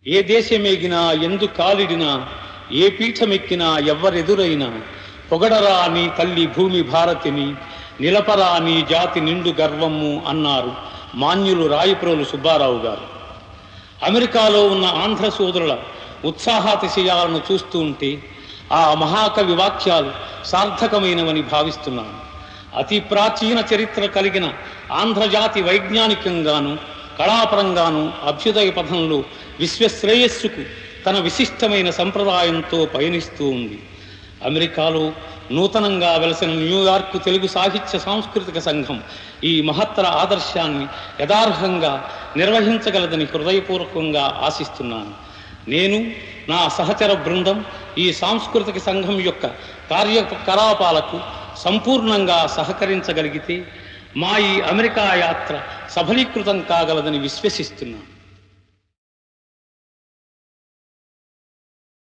ఏ దేశమేగినా ఎందు కాలిడినా ఏ పీఠమెక్కినా ఎవ్వరెదురైనా పొగడరా నీ తల్లి భూమి భారతిని నిలపరా నీ జాతి నిండు గర్వము అన్నారు మాన్యులు రాయపురోలు సుబ్బారావు గారు అమెరికాలో ఉన్న ఆంధ్ర సోదరుల ఉత్సాహాతిశయాలను చూస్తూ ఉంటే ఆ మహాకవి వాక్యాలు సార్థకమైనవని భావిస్తున్నాను అతి ప్రాచీన చరిత్ర కలిగిన ఆంధ్రజాతి వైజ్ఞానికంగాను కళాపరంగాను అభ్యుదయ పథంలో విశ్వశ్రేయస్సుకు తన విశిష్టమైన సంప్రదాయంతో పయనిస్తూ ఉంది అమెరికాలో నూతనంగా వెలసిన న్యూయార్క్ తెలుగు సాహిత్య సాంస్కృతిక సంఘం ఈ మహత్తర ఆదర్శాన్ని యథార్హంగా నిర్వహించగలదని హృదయపూర్వకంగా ఆశిస్తున్నాను నేను నా సహచర బృందం ఈ సాంస్కృతిక సంఘం యొక్క కార్యకలాపాలకు సంపూర్ణంగా సహకరించగలిగితే మా ఈ అమెరికా యాత్ర సఫలీకృతం కాగలదని విశ్వసిస్తున్నాను